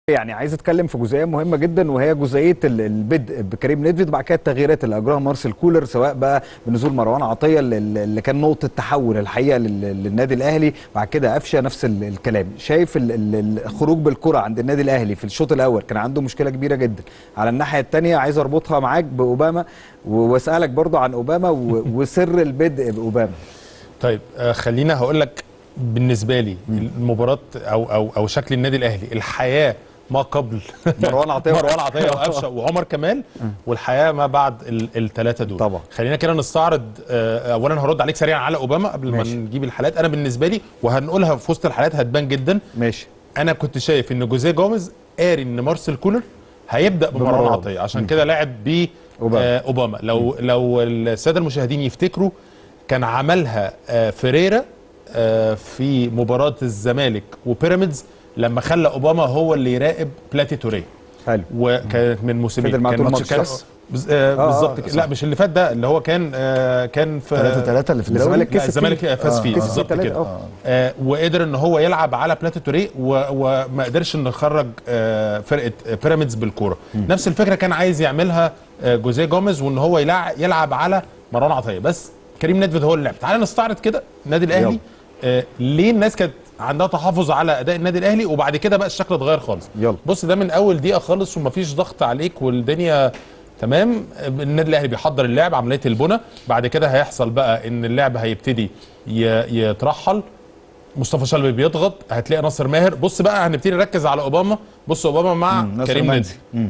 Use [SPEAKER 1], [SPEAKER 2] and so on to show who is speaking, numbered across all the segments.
[SPEAKER 1] يعني عايز اتكلم في جزئيه مهمه جدا وهي جزئيه ال- البدء بكريم نيدفيد وبعد كده التغييرات اللي اجراها مارسيل كولر سواء بقى بنزول مروان عطيه اللي- اللي كان نقطه تحول الحقيقه لل- للنادي الاهلي بعد كده قفشه نفس ال- الكلام شايف ال- ال- الخروج بالكره عند النادي الاهلي في الشوط الاول كان عنده مشكله كبيره جدا على الناحيه الثانيه عايز اربطها معاك باوباما و- واسالك برضو عن اوباما و- وسر البدء باوباما
[SPEAKER 2] طيب آه خلينا هقول لك بالنسبه لي المباراه او او او شكل النادي الاهلي الحياه ما قبل
[SPEAKER 1] مروان عطيه
[SPEAKER 2] مروان عطيه وقفشه وعمر كمال والحياه ما بعد الثلاثه دول
[SPEAKER 1] طبعا.
[SPEAKER 2] خلينا كده نستعرض آه، اولا هرد عليك سريعا على اوباما قبل
[SPEAKER 1] ماشي.
[SPEAKER 2] ما نجيب الحالات انا بالنسبه لي وهنقولها في وسط الحالات هتبان جدا
[SPEAKER 1] ماشي
[SPEAKER 2] انا كنت شايف ان جوزيه جوميز قاري ان مارسيل كولر هيبدا بمروان
[SPEAKER 1] بمروان.
[SPEAKER 2] عطيه عشان كده لعب ب
[SPEAKER 1] أوباما.
[SPEAKER 2] آه اوباما لو لو الساده المشاهدين يفتكروا كان عملها آه فيريرا آه في مباراه الزمالك وبيراميدز لما خلى اوباما هو اللي يراقب بلاتي توريه
[SPEAKER 1] حلو
[SPEAKER 2] وكانت من موسمين
[SPEAKER 1] فضل معاه
[SPEAKER 2] كان
[SPEAKER 1] طول
[SPEAKER 2] ماتش
[SPEAKER 1] الماتش،
[SPEAKER 2] كان
[SPEAKER 1] صح؟
[SPEAKER 2] بز- آه
[SPEAKER 1] آه،
[SPEAKER 2] بالظبط
[SPEAKER 1] آه،
[SPEAKER 2] كده.
[SPEAKER 1] صح.
[SPEAKER 2] لا مش اللي فات ده اللي هو كان آه كان في
[SPEAKER 3] 3 3 اللي في الدوري
[SPEAKER 1] الزمالك
[SPEAKER 2] لا
[SPEAKER 1] كسب فيه.
[SPEAKER 2] الزمالك فاز
[SPEAKER 3] آه،
[SPEAKER 2] فيه
[SPEAKER 3] كسب فيه
[SPEAKER 2] بالظبط
[SPEAKER 1] تلاتة،
[SPEAKER 2] كده
[SPEAKER 1] آه.
[SPEAKER 2] آه وقدر ان هو يلعب على بلاتي توريه و- وما قدرش انه يخرج آه فرقه آه، بيراميدز بالكوره نفس الفكره كان عايز يعملها آه جوزيه جوميز وان هو يلعب يلعب على مروان عطيه بس كريم ندفد هو اللي لعب تعال نستعرض كده النادي الاهلي
[SPEAKER 1] يلا.
[SPEAKER 2] آه ليه الناس كانت عندها تحفظ على اداء النادي الاهلي وبعد كده بقى الشكل اتغير خالص
[SPEAKER 1] يلا.
[SPEAKER 2] بص ده من اول دقيقه خالص ومفيش ضغط عليك والدنيا تمام النادي الاهلي بيحضر اللعب عمليه البنى بعد كده هيحصل بقى ان اللعب هيبتدي ي- يترحل مصطفى شلبي بيضغط هتلاقي ناصر ماهر بص بقى هنبتدي نركز على اوباما بص اوباما مع
[SPEAKER 3] ناصر
[SPEAKER 2] كريم
[SPEAKER 3] منسي.
[SPEAKER 2] ندفد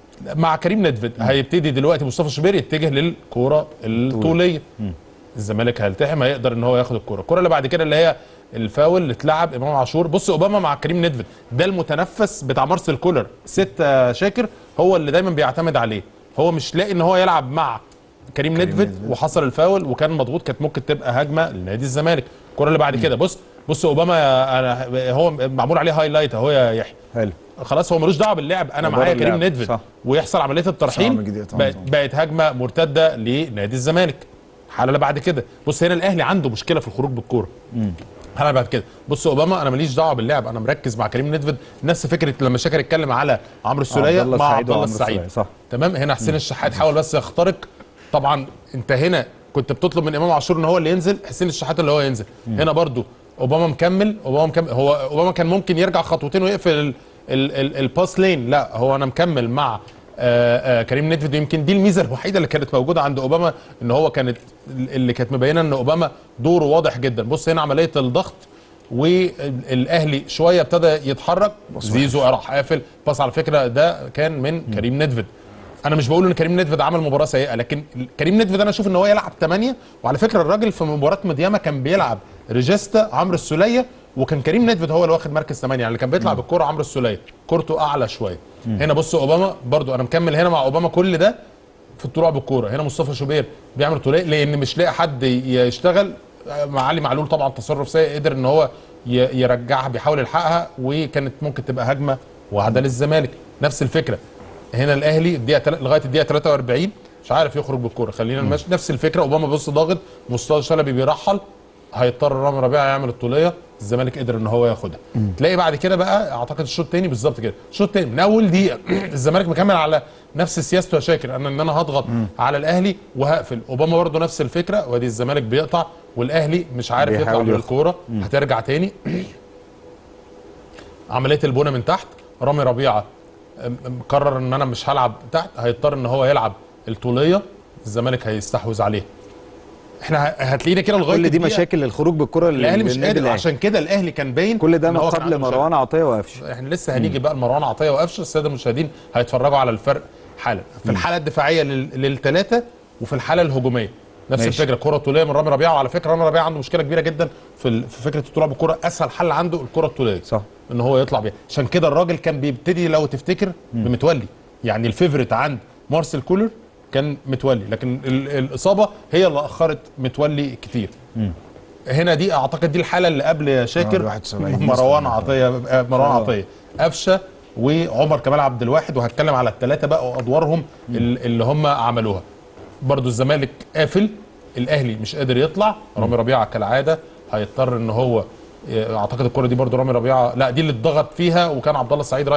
[SPEAKER 2] مع كريم ندفد هيبتدي دلوقتي مصطفى شوبير يتجه للكوره الطوليه الزمالك هيلتحم هيقدر ان هو ياخد الكوره الكوره اللي بعد كده اللي هي الفاول اللي اتلعب امام عاشور بص اوباما مع كريم ندفد ده المتنفس بتاع مارسيل كولر ستة شاكر هو اللي دايما بيعتمد عليه هو مش لاقي ان هو يلعب مع كريم ندفد وحصل الفاول وكان مضغوط كانت ممكن تبقى هجمه لنادي الزمالك الكوره اللي بعد كده بص بص اوباما أنا هو معمول عليه هايلايت اهو يا يحيى
[SPEAKER 1] حلو
[SPEAKER 2] خلاص هو ملوش دعوه باللعب انا
[SPEAKER 1] بره
[SPEAKER 2] معايا كريم
[SPEAKER 1] اللعب،
[SPEAKER 2] ندفد
[SPEAKER 1] صح.
[SPEAKER 2] ويحصل عمليه الترحيل
[SPEAKER 3] صعب جدا طبعاً.
[SPEAKER 2] بقت, بقت هجمه مرتده لنادي الزمالك الحاله اللي بعد كده بص هنا الاهلي عنده مشكله في الخروج بالكوره الحاله اللي بعد كده بص اوباما انا ماليش دعوه باللعب انا مركز مع كريم ندفد نفس فكره لما شاكر اتكلم على عمرو السوليه
[SPEAKER 1] عبد الله
[SPEAKER 2] مع
[SPEAKER 1] السعيد
[SPEAKER 2] عبد الله
[SPEAKER 1] وعمرو
[SPEAKER 2] السعيد
[SPEAKER 1] السولية، صح.
[SPEAKER 2] تمام هنا حسين الشحات حاول بس يخترق طبعا انت هنا كنت بتطلب من امام عاشور ان هو اللي ينزل حسين الشحات اللي هو ينزل هنا برضو اوباما مكمل اوباما مكمل هو اوباما كان ممكن يرجع خطوتين ويقفل ال- ال- ال- الباس لين لا هو انا مكمل مع آه آه كريم ندفد يمكن دي الميزه الوحيده اللي كانت موجوده عند اوباما ان هو كانت اللي كانت مبينه ان اوباما دوره واضح جدا بص هنا عمليه الضغط والاهلي شويه ابتدى يتحرك زيزو راح قافل باص على فكره ده كان من كريم ندفد انا مش بقول ان كريم ندفد عمل مباراه سيئه لكن كريم ندفد انا اشوف ان هو يلعب 8 وعلى فكره الراجل في مباراه مدياما كان بيلعب ريجيستا عمرو السوليه وكان كريم ندفد هو اللي واخد مركز 8 يعني اللي كان بيطلع بالكوره عمرو السوليه كورته اعلى شويه هنا بص اوباما برضو انا مكمل هنا مع اوباما كل ده في الطلوع بالكوره هنا مصطفى شوبير بيعمل طوليه لان مش لاقي حد يشتغل مع علي معلول طبعا تصرف سيء قدر ان هو ي- يرجعها بيحاول يلحقها وكانت ممكن تبقى هجمه واحده للزمالك نفس الفكره هنا الاهلي الدقيقه تل... لغايه الدقيقه 43 مش عارف يخرج بالكوره خلينا نمشي نفس الفكره اوباما بص ضاغط مصطفى شلبي بيرحل هيضطر رامي ربيعه يعمل الطوليه الزمالك قدر ان هو ياخدها تلاقي بعد كده بقى اعتقد الشوط الثاني بالظبط كده الشوط الثاني من اول دقيقه الزمالك مكمل على نفس سياسته يا شاكر انا ان انا هضغط على الاهلي وهقفل اوباما برضه نفس الفكره وادي الزمالك بيقطع والاهلي مش عارف يطلع
[SPEAKER 1] بيحاول
[SPEAKER 2] من
[SPEAKER 1] يخرج.
[SPEAKER 2] الكوره هترجع تاني عمليه البنى من تحت رامي ربيعه أم- أم قرر ان انا مش هلعب تحت هيضطر ان هو يلعب الطوليه الزمالك هيستحوذ عليه احنا ه- هتلاقينا كده لغايه
[SPEAKER 1] كل دي
[SPEAKER 2] الدقيقة-
[SPEAKER 1] مشاكل الخروج بالكره
[SPEAKER 2] الاهلي مش
[SPEAKER 1] للنادي
[SPEAKER 2] قادر
[SPEAKER 1] الأهلي.
[SPEAKER 2] عشان كده الاهلي كان باين
[SPEAKER 1] كل ده
[SPEAKER 2] إن
[SPEAKER 1] ما
[SPEAKER 2] هو كان
[SPEAKER 1] قبل
[SPEAKER 2] عنده
[SPEAKER 1] مروان عطيه وقفشه
[SPEAKER 2] احنا لسه هنيجي بقى لمروان عطيه وقفشه الساده المشاهدين هيتفرجوا على الفرق حالا في الحاله الدفاعيه للثلاثه وفي الحاله الهجوميه نفس
[SPEAKER 1] ماشي.
[SPEAKER 2] الفكره كره طوليه من رامي ربيعه وعلى فكره رامي ربيعه عنده مشكله كبيره جدا في ال- في فكره الطلوع بالكره اسهل حل عنده الكره الطوليه
[SPEAKER 1] صح.
[SPEAKER 2] ان هو يطلع بيها عشان كده الراجل كان بيبتدي لو تفتكر بمتولي يعني الفيفوريت عند مارسيل كولر كان متولي لكن ال- الاصابه هي اللي اخرت متولي كتير هنا دي اعتقد دي الحاله اللي قبل يا شاكر
[SPEAKER 3] 71
[SPEAKER 2] مروان عطيه آه، مروان عطيه قفشه وعمر كمال عبد الواحد وهتكلم على الثلاثه بقى وادوارهم ال- اللي هم عملوها برضو الزمالك قافل الاهلي مش قادر يطلع رامي ربيعه كالعاده هيضطر ان هو اعتقد الكره دي برضو رامي ربيعه لا دي اللي اتضغط فيها وكان عبد الله السعيد رايح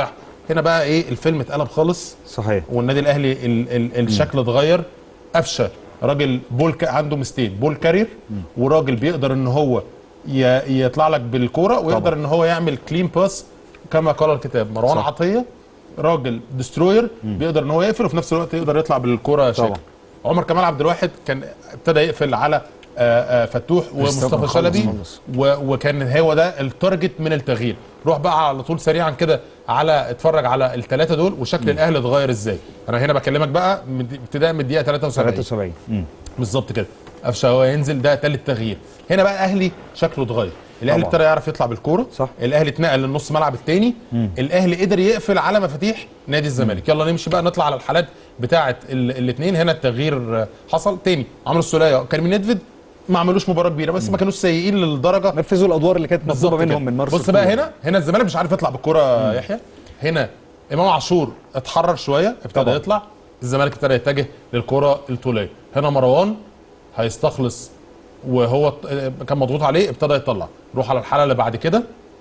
[SPEAKER 2] هنا بقى ايه الفيلم اتقلب خالص
[SPEAKER 1] صحيح
[SPEAKER 2] والنادي الاهلي ال ال الشكل اتغير قفشه راجل بول ك... عنده مستين بول كارير وراجل بيقدر ان هو ي... يطلع لك بالكوره ويقدر
[SPEAKER 1] طبعا.
[SPEAKER 2] ان هو يعمل كلين باس كما قال الكتاب مروان
[SPEAKER 1] صح.
[SPEAKER 2] عطيه راجل دستروير بيقدر ان هو يقفل وفي نفس الوقت يقدر يطلع بالكوره
[SPEAKER 1] طبعا.
[SPEAKER 2] شاكر عمر كمال عبد الواحد كان ابتدى يقفل على آه، آه، فتوح ومصطفى
[SPEAKER 3] خلص-
[SPEAKER 2] شلبي
[SPEAKER 3] خلص.
[SPEAKER 2] و- وكان هو ده التارجت من التغيير روح بقى على طول سريعا كده على اتفرج على الثلاثه دول وشكل الاهلي اتغير ازاي انا هنا بكلمك بقى من- ابتداء من الدقيقه 73
[SPEAKER 1] 73 مم.
[SPEAKER 2] بالظبط كده قفشه هو ينزل ده تالت تغيير هنا بقى اهلي شكله اتغير الاهلي
[SPEAKER 1] طبعا.
[SPEAKER 2] ابتدى يعرف يطلع بالكوره
[SPEAKER 1] صح.
[SPEAKER 2] الاهلي اتنقل للنص ملعب الثاني الاهلي قدر يقفل على مفاتيح نادي الزمالك يلا نمشي بقى نطلع على الحالات بتاعه الاثنين هنا التغيير آه، حصل تاني عمرو السوليه وكريم ندفد ما عملوش مباراه كبيره بس ما كانوش سيئين للدرجه
[SPEAKER 1] نفذوا الادوار اللي كانت
[SPEAKER 2] بالظبط
[SPEAKER 1] مطلوبه
[SPEAKER 2] كده.
[SPEAKER 1] منهم من مارسيل
[SPEAKER 2] بص بقى
[SPEAKER 1] كولر.
[SPEAKER 2] هنا هنا الزمالك مش عارف يطلع بالكرة يا يحيى هنا امام عاشور اتحرر شويه ابتدى
[SPEAKER 1] طبعا.
[SPEAKER 2] يطلع الزمالك ابتدى يتجه للكرة الطوليه هنا مروان هيستخلص وهو ط- كان مضغوط عليه ابتدى يطلع روح على الحاله اللي بعد كده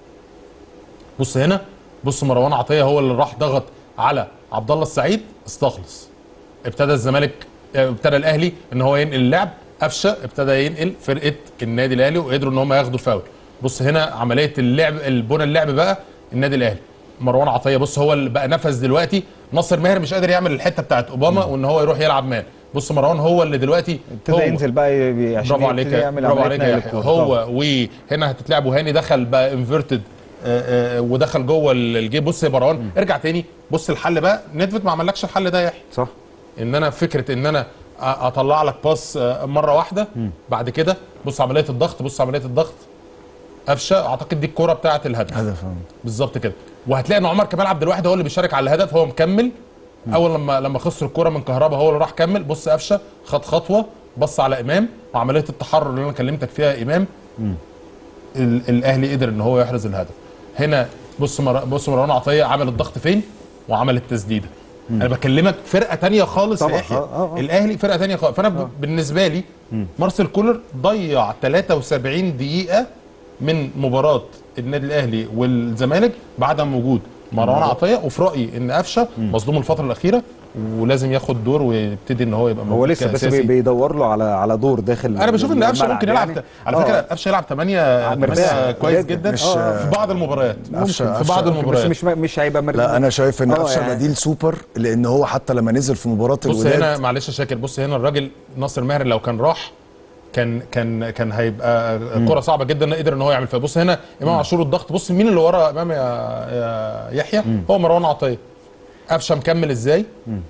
[SPEAKER 2] بص هنا بص مروان عطيه هو اللي راح ضغط على عبد الله السعيد استخلص ابتدى الزمالك ابتدى الاهلي ان هو ينقل اللعب قفشه ابتدى ينقل فرقه النادي الاهلي وقدروا ان هم ياخدوا الفاول بص هنا عمليه اللعب البنى اللعب بقى النادي الاهلي مروان عطيه بص هو اللي بقى نفذ دلوقتي ناصر ماهر مش قادر يعمل الحته بتاعت اوباما وان هو يروح يلعب مان بص مروان هو اللي دلوقتي
[SPEAKER 1] ابتدى
[SPEAKER 2] هو
[SPEAKER 1] ينزل بقى ي- عشان
[SPEAKER 2] برافو عليك
[SPEAKER 1] يبتدي
[SPEAKER 2] يا-
[SPEAKER 1] يعمل
[SPEAKER 2] برافو
[SPEAKER 1] عملية
[SPEAKER 2] عليك يا
[SPEAKER 1] نقل
[SPEAKER 2] يحيى.
[SPEAKER 1] الكورة. طبعا.
[SPEAKER 2] هو وهنا هتتلعب وهاني دخل بقى انفيرتد ودخل جوه الجيب بص يا مروان ارجع تاني بص الحل بقى ندفت ما عملكش الحل ده يا يحيى
[SPEAKER 1] صح
[SPEAKER 2] ان انا فكره ان انا أ- اطلع لك باس آه، مره واحده بعد كده بص عمليه الضغط بص عمليه الضغط قفشه اعتقد دي الكوره بتاعه الهدف
[SPEAKER 3] هدف آه.
[SPEAKER 2] بالظبط كده وهتلاقي ان عمر كمال عبد الواحد هو اللي بيشارك على الهدف هو مكمل اول لما لما خسر الكوره من كهربا هو اللي راح كمل بص قفشه خد خطوه بص على امام وعمليه التحرر اللي انا كلمتك فيها امام ال- الاهلي قدر ان هو يحرز الهدف هنا بص مر... بص مروان عطيه عمل الضغط فين وعمل التسديده انا بكلمك فرقه تانية خالص
[SPEAKER 1] طبعا.
[SPEAKER 2] يا يحيى
[SPEAKER 1] آه، آه، آه.
[SPEAKER 2] الاهلي فرقه تانية خالص فانا ب... بالنسبه لي مارسيل كولر ضيع 73 دقيقه من مباراه النادي الاهلي والزمالك بعدم وجود مروان عطيه وفي رايي ان قفشه مظلوم الفتره الاخيره ولازم ياخد دور ويبتدي ان هو يبقى
[SPEAKER 1] هو
[SPEAKER 2] موجود
[SPEAKER 1] لسه بس
[SPEAKER 2] كأساسي.
[SPEAKER 1] بي- بيدور له على على دور داخل
[SPEAKER 2] انا بشوف ان قفشه
[SPEAKER 1] الملعب
[SPEAKER 2] ممكن يلعب
[SPEAKER 1] يعني.
[SPEAKER 2] على
[SPEAKER 1] آه.
[SPEAKER 2] فكره قفشه يلعب 8
[SPEAKER 1] مرتاح
[SPEAKER 2] 8 كويس
[SPEAKER 1] جدا.
[SPEAKER 2] جدا
[SPEAKER 3] مش-
[SPEAKER 2] في بعض المباريات
[SPEAKER 3] قفشة-
[SPEAKER 2] في بعض
[SPEAKER 3] قفشة-
[SPEAKER 1] بس
[SPEAKER 2] المباريات
[SPEAKER 1] مش مش هيبقى مرتاح
[SPEAKER 3] لا انا شايف ان
[SPEAKER 1] آه،
[SPEAKER 3] قفشه
[SPEAKER 1] يعني-
[SPEAKER 3] بديل سوبر لان هو حتى لما نزل في مباراه
[SPEAKER 2] بص
[SPEAKER 3] الوداد
[SPEAKER 2] هنا معلش يا شاكر بص هنا الراجل ناصر ماهر لو كان راح كان كان كان هيبقى كرة صعبة جدا قدر ان هو يعمل فيها بص هنا امام عاشور الضغط بص مين اللي ورا امام يا, يا يحيى هو مروان عطية قفشه مكمل ازاي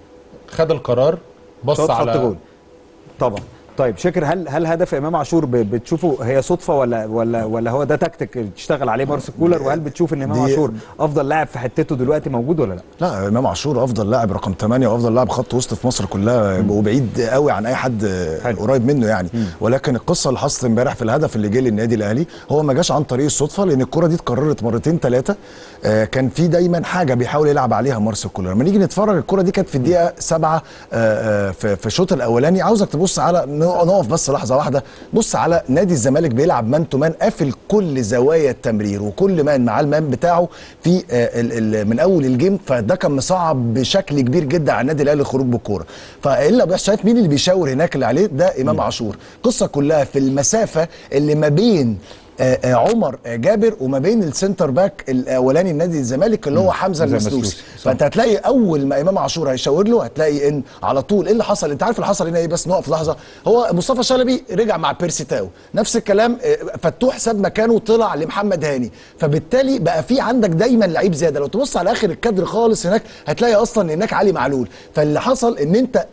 [SPEAKER 2] خد القرار بص
[SPEAKER 1] شوط
[SPEAKER 2] على
[SPEAKER 1] حط جول طبعا طيب شاكر هل هل هدف امام عاشور ب- بتشوفه هي صدفه ولا ولا ولا هو ده تكتيك تشتغل عليه مارسيل كولر وهل بتشوف ان امام
[SPEAKER 3] دي-
[SPEAKER 1] عاشور افضل لاعب في حتته دلوقتي موجود ولا لا؟
[SPEAKER 3] لا امام عاشور افضل لاعب رقم 8 وافضل لاعب خط وسط في مصر كلها وبعيد قوي عن اي حد
[SPEAKER 1] حلو.
[SPEAKER 3] قريب منه يعني ولكن القصه اللي حصلت امبارح في الهدف اللي جه للنادي الاهلي هو ما جاش عن طريق الصدفه لان الكره دي اتكررت مرتين ثلاثه آه كان في دايما حاجه بيحاول يلعب عليها مارسيل كولر لما نيجي نتفرج الكره دي كانت في الدقيقه سبعة آه آه في في الشوط الاولاني عاوزك تبص على نقف بس لحظه واحده بص على نادي الزمالك بيلعب مان تو مان قافل كل زوايا التمرير وكل مان مع المان بتاعه في آه ال ال من اول الجيم فده كان مصعب بشكل كبير جدا على النادي الاهلي الخروج بالكوره فالا بس شايف مين اللي بيشاور هناك اللي عليه ده امام عاشور القصه كلها في المسافه اللي ما بين آه، آه، عمر آه، جابر وما بين السنتر باك الاولاني النادي الزمالك اللي هو حمزه
[SPEAKER 1] حمزة
[SPEAKER 3] المسلوسي
[SPEAKER 1] المسلوسي، صح.
[SPEAKER 3] فانت هتلاقي اول ما امام عاشور هيشاور له هتلاقي ان على طول ايه اللي حصل انت عارف اللي حصل هنا ايه بس نقف لحظه هو مصطفى شلبي رجع مع بيرسي تاو نفس الكلام آه، فتوح ساب مكانه وطلع لمحمد هاني فبالتالي بقى في عندك دايما لعيب زياده لو تبص على اخر الكادر خالص هناك هتلاقي اصلا هناك علي معلول فاللي حصل ان انت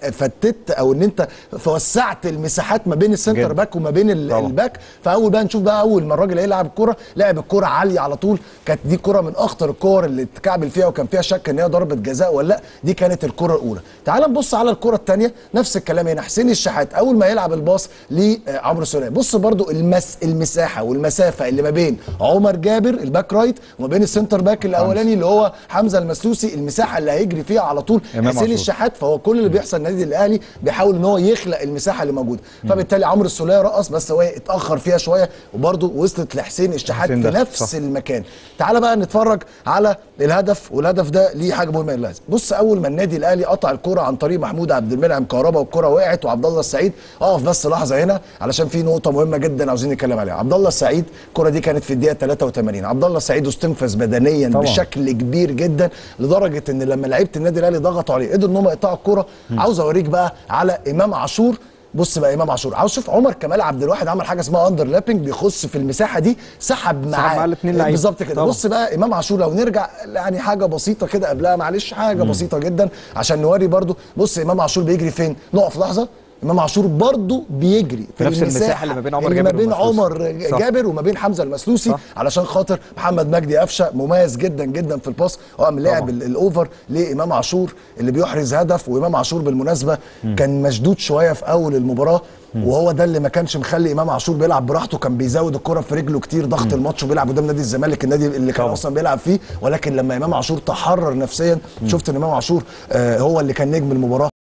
[SPEAKER 3] فتت او ان انت وسعت المساحات ما بين السنتر
[SPEAKER 1] جدا.
[SPEAKER 3] باك وما بين ال-
[SPEAKER 1] طبعا.
[SPEAKER 3] الباك فاول بقى نشوف بقى اول ما الراجل هيلعب الكوره لعب الكوره عاليه على طول كانت دي كوره من اخطر الكور اللي اتكعبل فيها وكان فيها شك ان هي ضربه جزاء ولا لا دي كانت الكوره الاولى تعال نبص على الكوره الثانيه نفس الكلام هنا حسين الشحات اول ما يلعب الباص لعمرو سوليه بص برضو المس المساحه والمسافه اللي ما بين عمر جابر الباك رايت وما بين السنتر باك الاولاني اللي هو حمزه المسلوسي المساحه اللي هيجري فيها على طول
[SPEAKER 1] إمام
[SPEAKER 3] حسين
[SPEAKER 1] عاشور.
[SPEAKER 3] الشحات فهو كل اللي بيحصل النادي الاهلي بيحاول ان هو يخلق المساحه اللي موجوده فبالتالي عمرو السوليه رقص بس هو اتاخر فيها شويه وبرده وصلت لحسين الشحات
[SPEAKER 1] حسين
[SPEAKER 3] في
[SPEAKER 1] ده،
[SPEAKER 3] نفس
[SPEAKER 1] صح.
[SPEAKER 3] المكان تعال بقى نتفرج على الهدف والهدف ده ليه حاجه مهمه لازم بص اول ما النادي الاهلي قطع الكره عن طريق محمود عبد المنعم كهربا والكره وقعت وعبد الله السعيد اقف بس لحظه هنا علشان في نقطه مهمه جدا عاوزين نتكلم عليها عبد الله السعيد الكره دي كانت في الدقيقه 83 عبد الله السعيد استنفذ بدنيا
[SPEAKER 1] طبعا.
[SPEAKER 3] بشكل كبير جدا لدرجه ان لما لعيبه النادي الاهلي ضغطوا عليه قدروا ان هم يقطعوا الكره عاوز اوريك بقى على امام عاشور بص بقى امام عاشور عاوز شوف عمر كمال عبد الواحد عمل حاجه اسمها اندر لابنج بيخش في المساحه دي سحب معاه
[SPEAKER 1] معاه الاتنين لعيبة.
[SPEAKER 3] بالظبط كده
[SPEAKER 1] طبعا.
[SPEAKER 3] بص بقى امام عاشور لو نرجع يعني حاجه بسيطه كده قبلها معلش حاجه بسيطه جدا عشان نوري برضو بص امام عاشور بيجري فين نقف لحظه امام عاشور برضو بيجري في
[SPEAKER 1] نفس المساحة
[SPEAKER 3] المساحة
[SPEAKER 1] اللي ما بين عمر
[SPEAKER 3] اللي ما
[SPEAKER 1] جابر
[SPEAKER 3] بين
[SPEAKER 1] والمسلوسي.
[SPEAKER 3] عمر
[SPEAKER 1] صح.
[SPEAKER 3] جابر وما بين حمزه المسلوسي
[SPEAKER 1] صح.
[SPEAKER 3] علشان خاطر محمد مجدي قفشه مميز جدا جدا في الباس هو قام لاعب
[SPEAKER 1] طبعا.
[SPEAKER 3] ال- الاوفر لامام عاشور اللي بيحرز هدف وامام عاشور بالمناسبه كان مشدود شويه في اول المباراه وهو ده اللي ما كانش مخلي امام عاشور بيلعب براحته كان بيزود الكره في رجله كتير ضغط الماتش وبيلعب قدام نادي الزمالك النادي اللي كان
[SPEAKER 1] طبعا.
[SPEAKER 3] اصلا بيلعب فيه ولكن لما امام عاشور تحرر نفسيا شفت ان امام عاشور آه هو اللي كان نجم المباراه